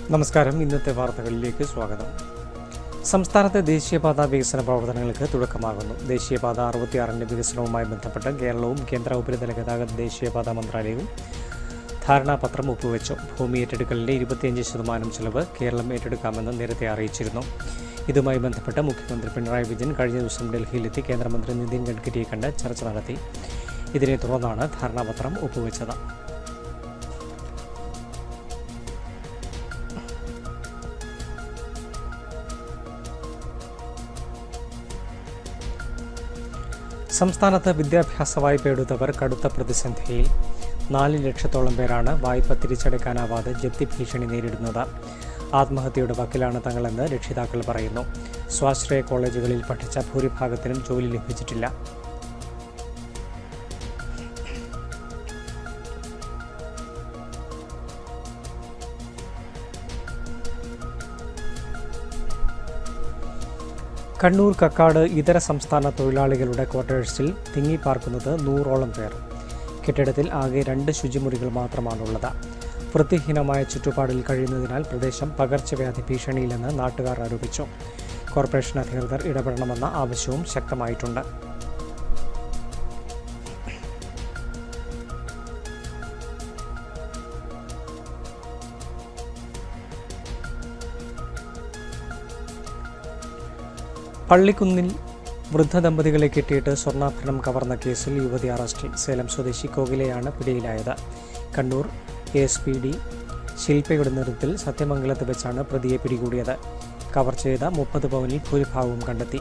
നമസ്കാരം ഇന്നത്തെ വാർത്തകളിലേക്ക് സ്വാഗതം സംസ്ഥാനത്തെ ദേശീയപാത വികസന പ്രവർത്തനങ്ങൾക്ക് തുടക്കമാകുന്നു ദേശീയപാത അറുപത്തിയാറിൻ്റെ വികസനവുമായി ബന്ധപ്പെട്ട് കേരളവും കേന്ദ്ര ഉപരിതല ഗതാഗത ദേശീയപാത മന്ത്രാലയവും ധാരണാപത്രം ഒപ്പുവെച്ചു ഭൂമി ഏറ്റെടുക്കലിൻ്റെ ഇരുപത്തിയഞ്ച് ശതമാനം ചെലവ് കേരളം ഏറ്റെടുക്കാമെന്ന് നേരത്തെ അറിയിച്ചിരുന്നു ഇതുമായി ബന്ധപ്പെട്ട് മുഖ്യമന്ത്രി പിണറായി വിജയൻ കഴിഞ്ഞ ദിവസം ഡൽഹിയിലെത്തി കേന്ദ്രമന്ത്രി നിതിൻ ഗഡ്കരിയെ കണ്ട് ചർച്ച നടത്തി ഇതിനെ തുടർന്നാണ് ധാരണാപത്രം ഒപ്പുവെച്ചത് സംസ്ഥാനത്ത് വിദ്യാഭ്യാസ വായ്പ എടുത്തവർ കടുത്ത പ്രതിസന്ധിയിൽ നാല് ലക്ഷത്തോളം പേരാണ് വായ്പ തിരിച്ചടയ്ക്കാനാവാതെ ജപ്തി ഭീഷണി നേരിടുന്നത് ആത്മഹത്യയുടെ വക്കിലാണ് തങ്ങളെന്ന് രക്ഷിതാക്കൾ പറയുന്നു സ്വാശ്രയ കോളേജുകളിൽ പഠിച്ച ഭൂരിഭാഗത്തിനും ജോലി ലഭിച്ചിട്ടില്ല കണ്ണൂർ കക്കാട് ഇതര സംസ്ഥാന തൊഴിലാളികളുടെ ക്വാർട്ടേഴ്സിൽ തിങ്ങിപ്പാർക്കുന്നത് നൂറോളം പേർ കെട്ടിടത്തിൽ ആകെ രണ്ട് ശുചിമുറികൾ മാത്രമാണുള്ളത് വൃത്തിഹീനമായ ചുറ്റുപാടിൽ കഴിയുന്നതിനാൽ പ്രദേശം പകർച്ചവ്യാധി ഭീഷണിയിലെന്ന് നാട്ടുകാർ ആരോപിച്ചു കോർപ്പറേഷൻ അധികൃതർ ഇടപെടണമെന്ന ആവശ്യവും ശക്തമായിട്ടുണ്ട് പള്ളിക്കുന്നിൽ വൃദ്ധ ദമ്പതികളെ കെട്ടിയിട്ട് സ്വർണ്ണാഭരണം കവർന്ന കേസിൽ യുവതി അറസ്റ്റിൽ സേലം സ്വദേശി കോകിലയാണ് പിടിയിലായത് Kannur A S P D ശില്പയുടെ നേതൃത്വത്തിൽ സത്യമംഗലത്ത് വെച്ചാണ് പ്രതിയെ പിടികൂടിയത് കവർ ചെയ്ത മുപ്പത് പവനിൽ ഭൂരിഭാഗവും കണ്ടെത്തി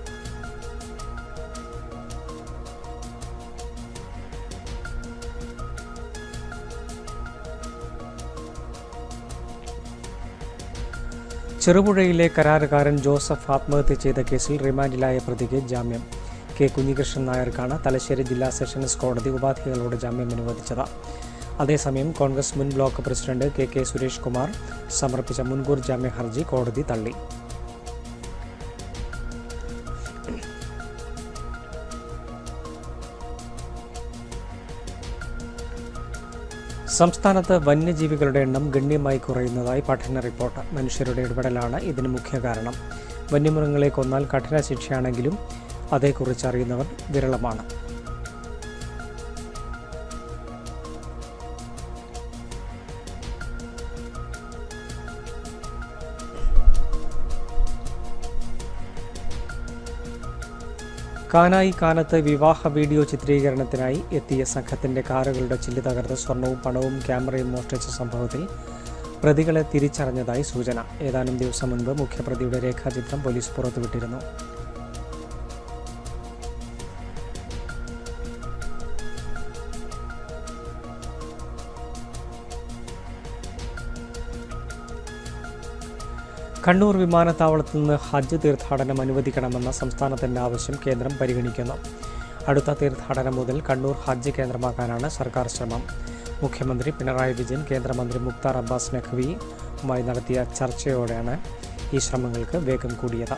ചെറുപുഴയിലെ കരാറുകാരൻ ജോസഫ് ആത്മഹത്യ ചെയ്ത കേസിൽ റിമാൻഡിലായ പ്രതിക്ക് ജാമ്യം കെ കുഞ്ഞികൃഷ്ണൻ നായർക്കാണ് തലശ്ശേരി ജില്ലാ സെഷൻസ് കോടതി ഉപാധികളോട് ജാമ്യം അനുവദിച്ചത് അതേസമയം കോൺഗ്രസ് മുൻ block president K K Suresh Kumar സമർപ്പിച്ച മുൻകൂർ ജാമ്യ ഹർജി കോടതി തള്ളി സംസ്ഥാനത്ത് വന്യജീവികളുടെ എണ്ണം ഗണ്യമായി കുറയുന്നതായി പഠന റിപ്പോർട്ട് മനുഷ്യരുടെ ഇടപെടലാണ് ഇതിന് മുഖ്യ കാരണം വന്യമൃഗങ്ങളെ കൊന്നാൽ കഠിന ശിക്ഷയാണെങ്കിലും അതേക്കുറിച്ച് അറിയുന്നവർ വിരളമാണ് കാനായി കാനത്ത് വിവാഹ വീഡിയോ ചിത്രീകരണത്തിനായി എത്തിയ സംഘത്തിന്റെ കാറുകളുടെ ചില്ല് തകർത്ത് സ്വർണവും പണവും ക്യാമറയും മോഷ്ടിച്ച സംഭവത്തിൽ പ്രതികളെ തിരിച്ചറിഞ്ഞതായി സൂചന ഏതാനും ദിവസം മുൻപ് മുഖ്യപ്രതിയുടെ രേഖാചിത്രം പോലീസ് പുറത്തുവിട്ടിരുന്നു കണ്ണൂർ വിമാനത്താവളത്തിൽ നിന്ന് ഹജ്ജ് തീർത്ഥാടനം അനുവദിക്കണമെന്ന സംസ്ഥാനത്തിന്റെ ആവശ്യം കേന്ദ്രം പരിഗണിക്കുന്നു അടുത്ത തീർത്ഥാടനം മുതൽ കണ്ണൂർ ഹജ്ജ് കേന്ദ്രമാക്കാനാണ് സർക്കാർ ശ്രമം മുഖ്യമന്ത്രി പിണറായി വിജയൻ കേന്ദ്രമന്ത്രി മുക്താർ അബ്ബാസ് നഖ്വിയുമായി നടത്തിയ ചർച്ചയോടെയാണ് ഈ ശ്രമങ്ങൾക്ക് വേഗം കൂടിയത്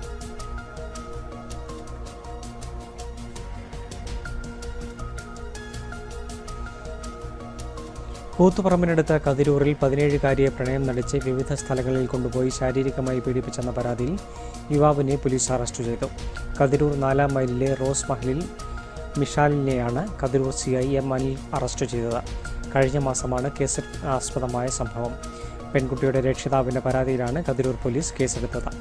കൂത്തുപറമ്പിനടുത്ത് കതിരൂരിൽ പതിനേഴുകാരിയെ പ്രണയം നടിച്ച് വിവിധ സ്ഥലങ്ങളിൽ കൊണ്ടുപോയി ശാരീരികമായി പീഡിപ്പിച്ചെന്ന പരാതിയിൽ യുവാവിനെ പോലീസ് അറസ്റ്റ് ചെയ്തു കതിരൂർ നാലാം മൈലിലെ റോസ് മഹലിൽ മിഷാലിനെയാണ് Kathiroor C I M Anil arrest ചെയ്തത് കഴിഞ്ഞ മാസമാണ് കേസ് ആസ്പദമായ സംഭവം പെൺകുട്ടിയുടെ രക്ഷിതാവിൻ്റെ പരാതിയിലാണ് കതിരൂർ പോലീസ് കേസെടുത്തത്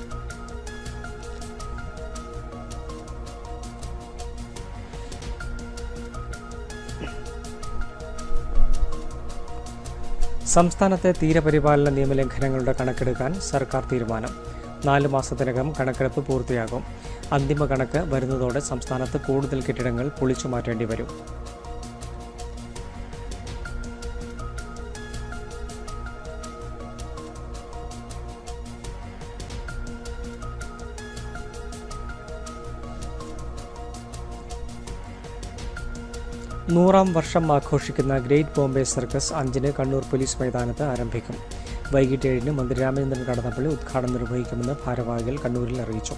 സംസ്ഥാനത്തെ തീരപരിപാലന നിയമലംഘനങ്ങളുടെ കണക്കെടുക്കാൻ സർക്കാർ തീരുമാനം നാല് മാസത്തിനകം കണക്കെടുപ്പ് പൂർത്തിയാകും അന്തിമ കണക്ക് വരുന്നതോടെ സംസ്ഥാനത്ത് കൂടുതൽ കെട്ടിടങ്ങൾ പൊളിച്ചു മാറ്റേണ്ടി വരും നൂറാം വർഷം ആഘോഷിക്കുന്ന ഗ്രേറ്റ് ബോംബെ സർക്കസ് അഞ്ചിന് കണ്ണൂർ പോലീസ് മൈതാനത്ത് ആരംഭിക്കും വൈകിട്ട് ഏഴിന് മന്ത്രി രാമചന്ദ്രൻ കടന്നപ്പള്ളി ഉദ്ഘാടനം നിർവഹിക്കുമെന്ന് ഭാരവാഹികൾ കണ്ണൂരിൽ അറിയിച്ചു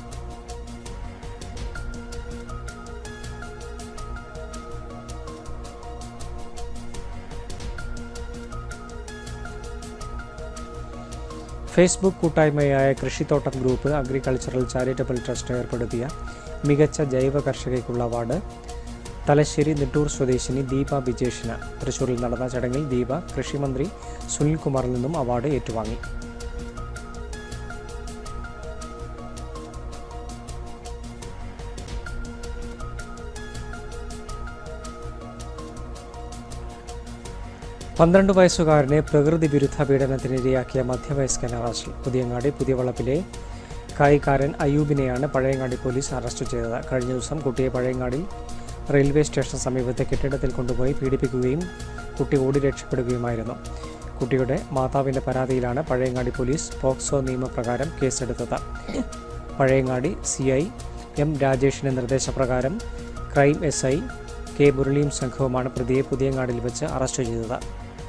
ഫേസ്ബുക്ക് കൂട്ടായ്മയായ കൃഷിത്തോട്ടം ഗ്രൂപ്പ് അഗ്രികൾച്ചറൽ ചാരിറ്റബിൾ ട്രസ്റ്റ് ഏർപ്പെടുത്തിയ മികച്ച ജൈവ കർഷകയ്ക്കുള്ള അവാർഡ് തലശ്ശേരി നെട്ടൂർ സ്വദേശിനി ദീപ ബിജേഷിന് തൃശൂരിൽ നടന്ന ചടങ്ങിൽ ദീപ കൃഷിമന്ത്രി സുനിൽകുമാറിൽ നിന്നും അവാർഡ് ഏറ്റുവാങ്ങി പന്ത്രണ്ട് വയസ്സുകാരനെ പ്രകൃതി വിരുദ്ധ പീഡനത്തിനിരയാക്കിയ മധ്യവയസ്കൻ അറസ്റ്റിൽ പുതിയങ്ങാടി പുതിയവളപ്പിലെ കായിക്കാരൻ അയ്യൂബിനെയാണ് പഴയങ്ങാടി പോലീസ് അറസ്റ്റ് ചെയ്തത് കഴിഞ്ഞ ദിവസം കുട്ടിയെ പഴയങ്ങാടി റെയിൽവേ സ്റ്റേഷൻ സമീപത്തെ കെട്ടിടത്തിൽ കൊണ്ടുപോയി പീഡിപ്പിക്കുകയും കുട്ടി ഓടി രക്ഷപ്പെടുകയുമായിരുന്നു കുട്ടിയുടെ മാതാവിൻ്റെ പരാതിയിലാണ് പഴയങ്ങാടി പോലീസ് പോക്സോ നിയമപ്രകാരം കേസെടുത്തത് പഴയങ്ങാടി സി ഐ എം രാജേഷിൻ്റെ നിർദ്ദേശപ്രകാരം ക്രൈം എസ് ഐ കെ മുരളിയും സംഘവുമാണ് പ്രതിയെ പുതിയങ്ങാടിൽ വെച്ച് അറസ്റ്റ് ചെയ്തത്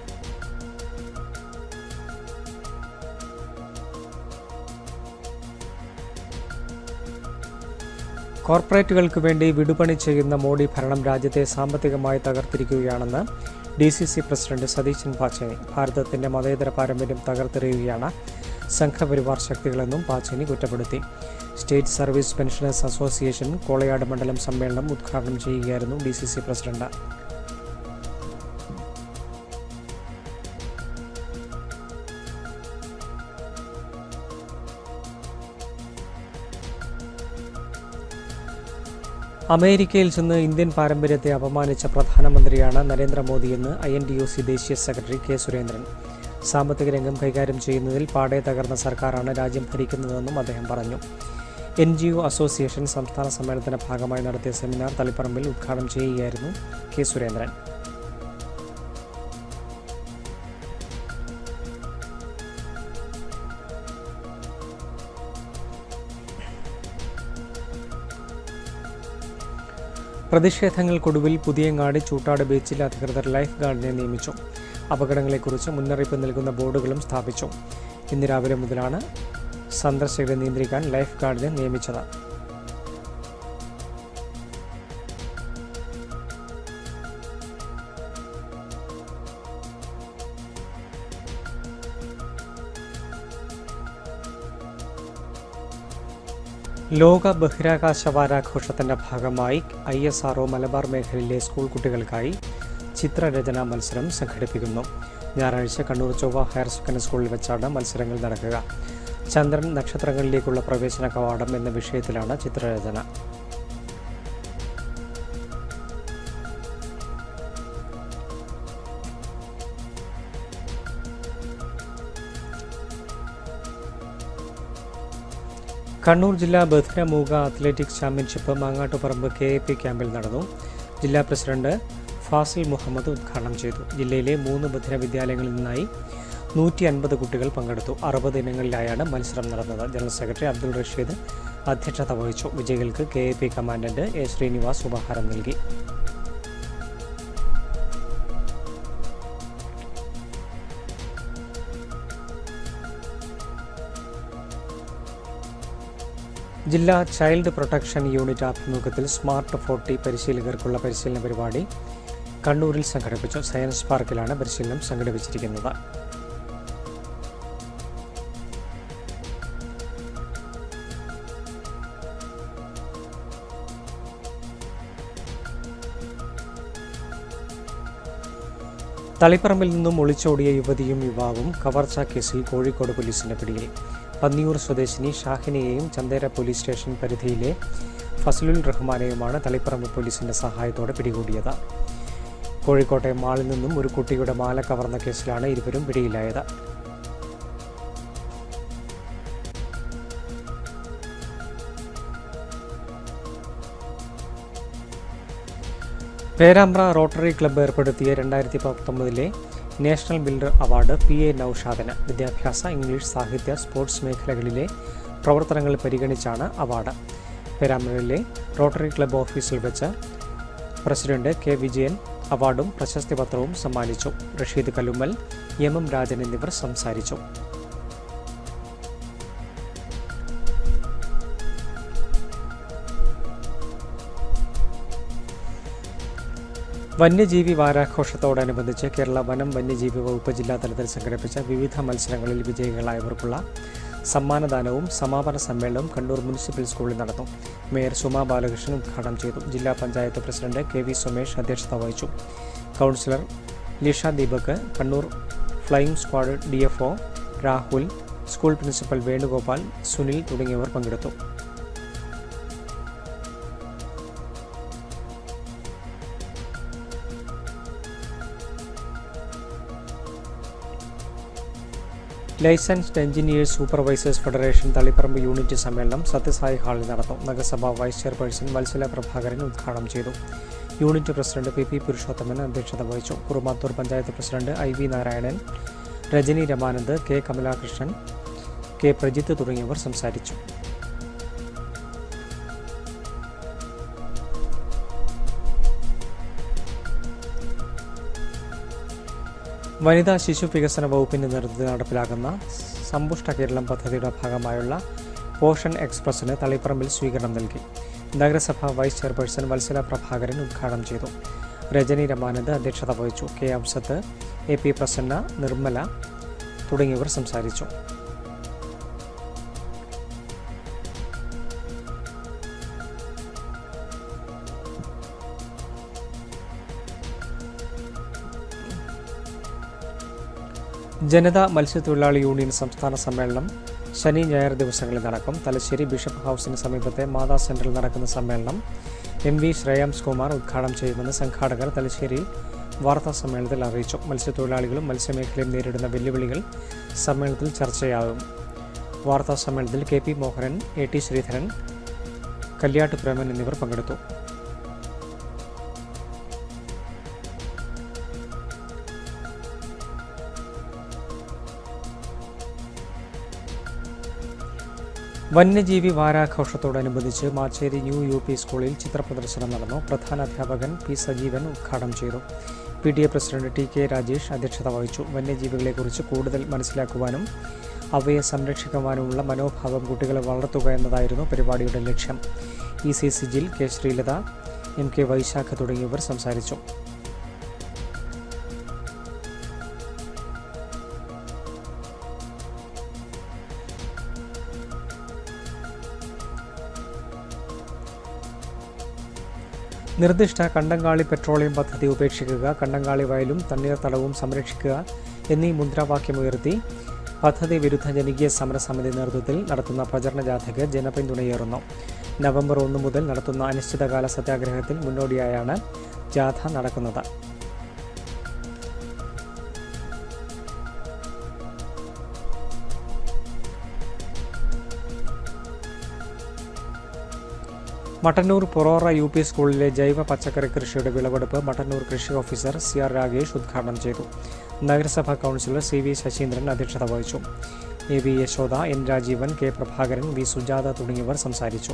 കോർപ്പറേറ്റുകൾക്ക് വേണ്ടി വിടുപണി ചെയ്യുന്ന മോഡി ഭരണം രാജ്യത്തെ സാമ്പത്തികമായി തകർത്തിരിക്കുകയാണെന്ന് D C C president Satheesan Pacheni ഭാരതത്തിന്റെ മതേതര പാരമ്പര്യം തകർത്തെറിയുകയാണ് സംഘപരിവാർ ശക്തികളെന്നും പാച്ചേനി കുറ്റപ്പെടുത്തി state service pensioners association Kolayad മണ്ഡലം സമ്മേളനം ഉദ്ഘാടനം ചെയ്യുകയായിരുന്നു ഡി സി സി പ്രസിഡന്റ് അമേരിക്കയിൽ ചെന്ന് ഇന്ത്യൻ പാരമ്പര്യത്തെ അപമാനിച്ച പ്രധാനമന്ത്രിയാണ് നരേന്ദ്രമോദിയെന്ന് I N D U C ദേശീയ സെക്രട്ടറി കെ സുരേന്ദ്രൻ സാമ്പത്തിക രംഗം കൈകാര്യം ചെയ്യുന്നതിൽ പാടെ തകർന്ന സർക്കാരാണ് രാജ്യം ഭരിക്കുന്നതെന്നും അദ്ദേഹം പറഞ്ഞു എൻ ജി ഒ അസോസിയേഷൻ സംസ്ഥാന സമ്മേളനത്തിന്റെ ഭാഗമായി നടത്തിയ സെമിനാർ തളിപ്പറമ്പിൽ ഉദ്ഘാടനം ചെയ്യുകയായിരുന്നു കെ സുരേന്ദ്രൻ പ്രതിഷേധങ്ങൾക്കൊടുവിൽ പുതിയങ്ങാടി ചൂട്ടാട് ബീച്ചിൽ അധികൃതർ ലൈഫ് ഗാർഡിനെ നിയമിച്ചു അപകടങ്ങളെക്കുറിച്ച് മുന്നറിയിപ്പ് നൽകുന്ന ബോർഡുകളും സ്ഥാപിച്ചു ഇന്ന് രാവിലെ മുതലാണ് സന്ദർശകരെ നിയന്ത്രിക്കാൻ ലൈഫ് ഗാർഡിനെ നിയമിച്ചത് ലോക ബഹിരാകാശ വാരാഘോഷത്തിന്റെ ഭാഗമായി ഐ എസ് ആർഒ മലബാർ മേഖലയിലെ സ്കൂൾ കുട്ടികൾക്കായി ചിത്രരചനാ മത്സരം സംഘടിപ്പിക്കുന്നു ഞായറാഴ്ച കണ്ണൂർ ചൊവ്വ ഹയർ സെക്കൻഡറി സ്കൂളിൽ വെച്ചാണ് മത്സരങ്ങൾ നടക്കുക ചന്ദ്രൻ നക്ഷത്രങ്ങളിലേക്കുള്ള പ്രവേശന കവാടം എന്ന വിഷയത്തിലാണ് ചിത്രരചന കണ്ണൂർ ജില്ലാ ബധിര മൂക athletics championship Mangattuparamba K A P ക്യാമ്പിൽ നടന്നു ജില്ലാ പ്രസിഡന്റ് ഫാസിൽ മുഹമ്മദ് ഉദ്ഘാടനം ചെയ്തു ജില്ലയിലെ മൂന്ന് ബധിര വിദ്യാലയങ്ങളിൽ നിന്നായി നൂറ്റി അൻപത് കുട്ടികൾ പങ്കെടുത്തു അറുപത് ഇനങ്ങളിലായാണ് മത്സരം നടന്നത് ജനറൽ സെക്രട്ടറി അബ്ദുൾ റഷീദ് അധ്യക്ഷത വഹിച്ചു വിജയികൾക്ക് K A P commandant A Srinivas ഉപഹാരം നൽകി ജില്ലാ ചൈൽഡ് പ്രൊട്ടക്ഷൻ യൂണിറ്റ് ആഭിമുഖ്യത്തിൽ സ്മാർട്ട് ഫോർട്ടി പരിശീലകർക്കുള്ള പരിശീലന പരിപാടി കണ്ണൂരിൽ സംഘടിപ്പിച്ചു സയൻസ് പാർക്കിലാണ് പരിശീലനം സംഘടിപ്പിച്ചിരിക്കുന്നത് തളിപ്പറമ്പിൽ നിന്നും ഒളിച്ചോടിയ യുവതിയും യുവാവും കവർച്ചാ കേസിൽ കോഴിക്കോട് പോലീസിന്റെ പിടിയിൽ പന്നിയൂർ സ്വദേശിനി ഷാഹിനെയും ചന്ദേര പോലീസ് സ്റ്റേഷൻ പരിധിയിലെ ഫസലുൽ റഹ്മാനെയുമാണ് തളിപ്പറമ്പ് പോലീസിന്റെ സഹായത്തോടെ പിടികൂടിയത് കോഴിക്കോട്ടെ മാളിൽ നിന്നും ഒരു കുട്ടിയുടെ മാല കവർന്ന കേസിലാണ് ഇരുവരും പിടിയിലായത് പേരാമ്പ്ര റോട്ടറി ക്ലബ്ബ് ഏർപ്പെടുത്തിയ രണ്ടായിരത്തി പത്തൊമ്പതിലെ national builder award P A നൌഷാദിന് വിദ്യാഭ്യാസ ഇംഗ്ലീഷ് സാഹിത്യ സ്പോർട്സ് മേഖലകളിലെ പ്രവർത്തനങ്ങൾ പരിഗണിച്ചാണ് അവാർഡ് പേരാമ്പ്രയിലെ റോട്ടറി ക്ലബ്ബ് ഓഫീസിൽ വെച്ച് പ്രസിഡന്റ് കെ വിജയൻ അവാർഡും പ്രശസ്തി പത്രവും സമ്മാനിച്ചു റഷീദ് കല്ലുമ്മൽ എം എം രാജൻ എന്നിവർ സംസാരിച്ചു വന്യജീവി വാരാഘോഷത്തോടനുബന്ധിച്ച് കേരള വനം വന്യജീവി വകുപ്പ് ജില്ലാതലത്തിൽ സംഘടിപ്പിച്ച വിവിധ മത്സരങ്ങളിൽ വിജയികളായവർക്കുള്ള സമ്മാനദാനവും സമാപന സമ്മേളനവും കണ്ണൂർ മുനിസിപ്പൽ സ്കൂളിൽ നടന്നു മേയർ സുമ ബാലകൃഷ്ണൻ ഉദ്ഘാടനം ചെയ്തു ജില്ലാ panchayat president K V Sumesh അധ്യക്ഷത വഹിച്ചു councillor Lisha Deepak Kannur flying squad D F O Rahul school principal Venugopal Sunil തുടങ്ങിയവർ പങ്കെടുത്തു licensed engineers supervisors federation Taliparamba unit സമ്മേളനം സത്യസായി ഹാളിൽ നടന്നു നഗരസഭാ വൈസ് ചെയർപേഴ്സൺ വത്സല പ്രഭാകരൻ ഉദ്ഘാടനം ചെയ്തു unit president P P Purushothaman അധ്യക്ഷത വഹിച്ചു Kurumathur panchayat president I V Narayanan Rajani Ramanand K Kamalakrishnan K Prajith തുടങ്ങിയവർ സംസാരിച്ചു വനിതാ ശിശു വികസന വകുപ്പിന്റെ നേതൃത്വത്തിൽ നടപ്പിലാക്കുന്ന സമ്പുഷ്ട കേരളം പദ്ധതിയുടെ ഭാഗമായുള്ള പോഷൻ എക്സ്പ്രസിന് തളിപ്പറമ്പിൽ സ്വീകരണം നൽകി നഗരസഭ വൈസ് ചെയർപേഴ്സൺ വത്സല പ്രഭാകരൻ ഉദ്ഘാടനം ചെയ്തു രജനി രമാനന്ദ് അധ്യക്ഷത വഹിച്ചു K Amsath A P Prasanna Nirmala തുടങ്ങിയവർ സംസാരിച്ചു ജനതാ മത്സ്യത്തൊഴിലാളി യൂണിയൻ സംസ്ഥാന സമ്മേളനം ശനി ഞായർ ദിവസങ്ങളിൽ നടക്കും തലശ്ശേരി ബിഷപ്പ് ഹൗസിന് സമീപത്തെ മാതാ സെന്ററിൽ നടക്കുന്ന സമ്മേളനം എം വി ശ്രേയാംസ് കുമാർ ഉദ്ഘാടനം ചെയ്യുമെന്ന് സംഘാടകർ തലശ്ശേരിയിൽ വാർത്താ സമ്മേളനത്തിൽ അറിയിച്ചു മത്സ്യത്തൊഴിലാളികളും മത്സ്യമേഖലയും നേരിടുന്ന വെല്ലുവിളികൾ സമ്മേളനത്തിൽ ചർച്ചയാകും വാർത്താ സമ്മേളനത്തിൽ K P Mohanan A T Sreedharan Kalyatt Preman എന്നിവർ പങ്കെടുത്തു വന്യജീവി വാരാഘോഷത്തോടനുബന്ധിച്ച് മാച്ചേരി ന്യൂ യു പി സ്കൂളിൽ ചിത്രപ്രദർശനം നടന്നു പ്രധാന അധ്യാപകൻ പി സജീവൻ ഉദ്ഘാടനം ചെയ്തു P T A president T K Rajesh അധ്യക്ഷത വഹിച്ചു വന്യജീവികളെക്കുറിച്ച് കൂടുതൽ മനസ്സിലാക്കുവാനും അവയെ സംരക്ഷിക്കുവാനുമുള്ള മനോഭാവം കുട്ടികളെ വളർത്തുക എന്നതായിരുന്നു പരിപാടിയുടെ ലക്ഷ്യം E C Sijil K Sreelatha M K Vaishakha തുടങ്ങിയവർ സംസാരിച്ചു നിർദ്ദിഷ്ട കണ്ടങ്കാളി പെട്രോളിയം പദ്ധതി ഉപേക്ഷിക്കുക കണ്ടങ്കാളി വയലും തണ്ണീർത്തടവും സംരക്ഷിക്കുക എന്നീ മുദ്രാവാക്യമുയർത്തി പദ്ധതി വിരുദ്ധ ജനകീയ സമരസമിതി നേതൃത്വത്തിൽ നടത്തുന്ന പ്രചരണ ജാഥയ്ക്ക് ജനപിന്തുണയേറുന്നു നവംബർ ഒന്ന് മുതൽ നടത്തുന്ന അനിശ്ചിതകാല സത്യാഗ്രഹത്തിൽ മുന്നോടിയായാണ് ജാഥ നടക്കുന്നത് മട്ടന്നൂർ പൊറോറ യു പി സ്കൂളിലെ ജൈവ പച്ചക്കറി കൃഷിയുടെ വിളവെടുപ്പ് മട്ടന്നൂർ കൃഷി ഓഫീസർ സി ആർ രാഗേഷ് ഉദ്ഘാടനം ചെയ്തു നഗരസഭാ കൗൺസിലർ സി വി ശശീന്ദ്രൻ അധ്യക്ഷത വഹിച്ചു A V Yashoda N Rajeevan K Prabhakaran V Sujatha തുടങ്ങിയവർ സംസാരിച്ചു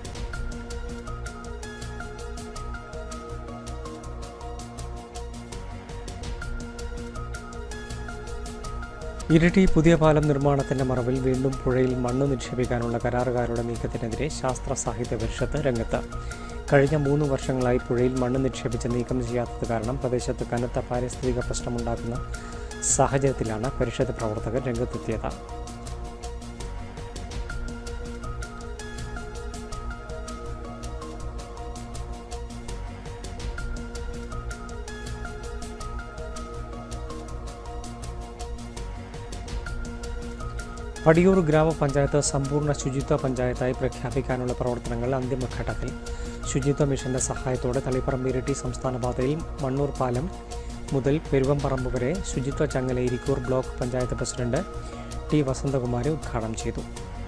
ഇരിട്ടി പുതിയ പാലം നിർമ്മാണത്തിന്റെ മറവിൽ വീണ്ടും പുഴയിൽ മണ്ണ് നിക്ഷേപിക്കാനുള്ള കരാറുകാരുടെ നീക്കത്തിനെതിരെ ശാസ്ത്ര സാഹിത്യ പരിഷത്ത് രംഗത്ത് കഴിഞ്ഞ മൂന്ന് വർഷങ്ങളായി പുഴയിൽ മണ്ണ് നിക്ഷേപിച്ച് നീക്കം ചെയ്യാത്തത് കാരണം പ്രദേശത്ത് കനത്ത പാരിസ്ഥിതിക പ്രശ്നമുണ്ടാക്കുന്ന സാഹചര്യത്തിലാണ് പരിഷത്ത് പ്രവർത്തകർ രംഗത്തെത്തിയത് പടിയൂർ ഗ്രാമപഞ്ചായത്ത് സമ്പൂർണ്ണ ശുചിത്വ പഞ്ചായത്തായി പ്രഖ്യാപിക്കാനുള്ള പ്രവർത്തനങ്ങൾ അന്തിമഘട്ടത്തിൽ ശുചിത്വ മിഷന്റെ സഹായത്തോടെ തളിപ്പറമ്പ് ഇരിട്ടി സംസ്ഥാന പാതയിൽ മണ്ണൂർ പാലം മുതൽ പെരുവമ്പറമ്പ് വരെ ശുചിത്വ ചങ്ങല Irikkur block panchayat president T Vasanthakumari ഉദ്ഘാടനം ചെയ്തു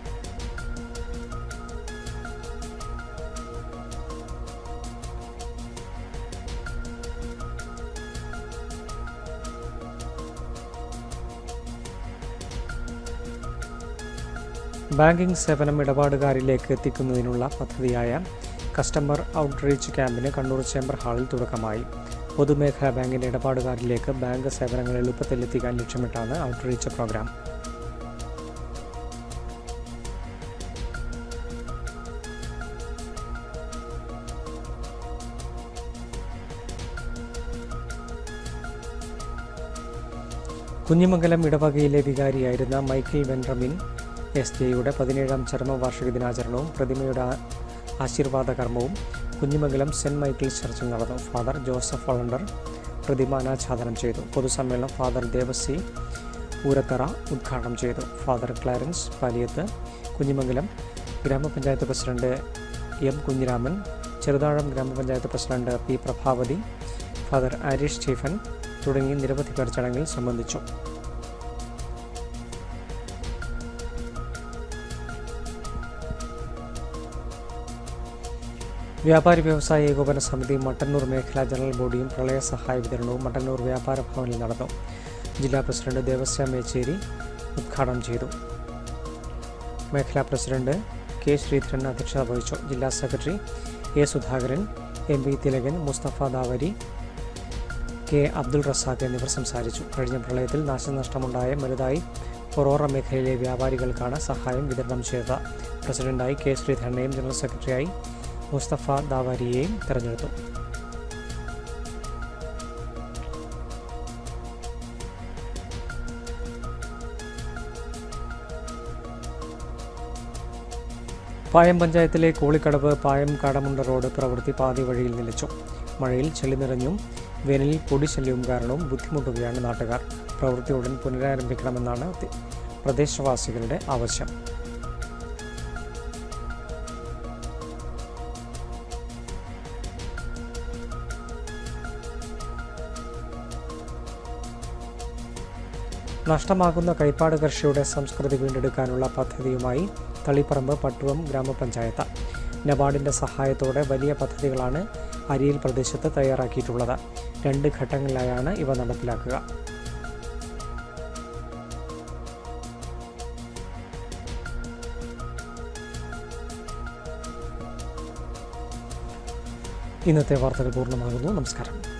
ബാങ്കിംഗ് സേവനം ഇടപാടുകാരിലേക്ക് എത്തിക്കുന്നതിനുള്ള പദ്ധതിയായ കസ്റ്റമർ ഔട്ട്റീച്ച് ക്യാമ്പിന് കണ്ണൂർ ചേംബർ ഹാളിൽ തുടക്കമായി പൊതുമേഖലാ ബാങ്കിന്റെ ഇടപാടുകാരിലേക്ക് ബാങ്ക് സേവനങ്ങൾ എളുപ്പത്തിൽ എത്തിക്കാൻ ലക്ഷ്യമിട്ടാണ് ഔട്ട്റീച്ച് പ്രോഗ്രാം കുഞ്ഞിമംഗലം ഇടവകയിലെ വികാരിയായിരുന്ന മൈക്കിൾ വെൻറമിൻ എസ് ജെയുടെ പതിനേഴാം ചരമവാർഷിക ദിനാചരണവും പ്രതിമയുടെ ആ- ആശീർവാദ കർമ്മവും കുഞ്ഞിമംഗലം സെൻറ് മൈക്കിൾസ് ചർച്ചിൽ നടന്നു ഫാദർ ജോസഫ് വളണ്ടർ പ്രതിമ അനാച്ഛാദനം ചെയ്തു പൊതുസമ്മേളനം ഫാദർ ദേവസി ഊരത്തറ ഉദ്ഘാടനം ചെയ്തു ഫാദർ ക്ലാരൻസ് പാലിയത്ത് കുഞ്ഞിമംഗലം ഗ്രാമപഞ്ചായത്ത് പ്രസിഡന്റ് എം കുഞ്ഞിരാമൻ ചെറുതാഴം ഗ്രാമപഞ്ചായത്ത് president P Prabhavathi father Arish Stephen തുടങ്ങി നിരവധി പേർ ചടങ്ങിൽ സംബന്ധിച്ചു വ്യാപാരി വ്യവസായ ഏകോപന സമിതി മട്ടന്നൂർ മേഖലാ ജനറൽ ബോഡിയും പ്രളയ സഹായ വിതരണവും മട്ടന്നൂർ വ്യാപാര ഭവനിൽ നടന്നു ജില്ലാ പ്രസിഡന്റ് ദേവസ്യ മേച്ചേരി ഉദ്ഘാടനം ചെയ്തു മേഖലാ പ്രസിഡന്റ് കെ ശ്രീധരൻ അധ്യക്ഷത വഹിച്ചു ജില്ലാ secretary A Sudhakaran M V Thilakan Musthafa Davari K Abdul Razak എന്നിവർ സംസാരിച്ചു കഴിഞ്ഞ പ്രളയത്തിൽ നാശനഷ്ടമുണ്ടായ മരുതായി പൊറോറ മേഖലയിലെ വ്യാപാരികൾക്കാണ് സഹായം വിതരണം ചെയ്തത് പ്രസിഡന്റായി കെ ശ്രീധരനെയും ജനറൽ സെക്രട്ടറിയായി മുസ്തഫ ദാവാരിയെയും തെരഞ്ഞെടുത്തു പായം പഞ്ചായത്തിലെ കോളിക്കടവ് പായം കാടമുണ്ട റോഡ് പ്രവൃത്തി പാതി വഴിയിൽ നിലച്ചു മഴയിൽ ചെളി നിറഞ്ഞും വേനലിൽ പൊടിശല്യവും കാരണവും ബുദ്ധിമുട്ടുകയാണ് നാട്ടുകാർ പ്രവൃത്തി ഉടൻ പുനരാരംഭിക്കണമെന്നാണ് തി- പ്രദേശവാസികളുടെ ആവശ്യം നഷ്ടമാകുന്ന കൈപ്പാട് കൃഷിയുടെ സംസ്കൃതി വീണ്ടെടുക്കാനുള്ള പദ്ധതിയുമായി തളിപ്പറമ്പ് പട്ടുവം ഗ്രാമപഞ്ചായത്ത് നബാർഡിൻ്റെ സഹായത്തോടെ വലിയ പദ്ധതികളാണ് അരിയിൽ പ്രദേശത്ത് തയ്യാറാക്കിയിട്ടുള്ളത് രണ്ട് ഘട്ടങ്ങളിലായാണ് ഇവ നടപ്പിലാക്കുക ഇന്നത്തെ വാർത്തകൾ പൂർണ്ണമാകുന്നു നമസ്കാരം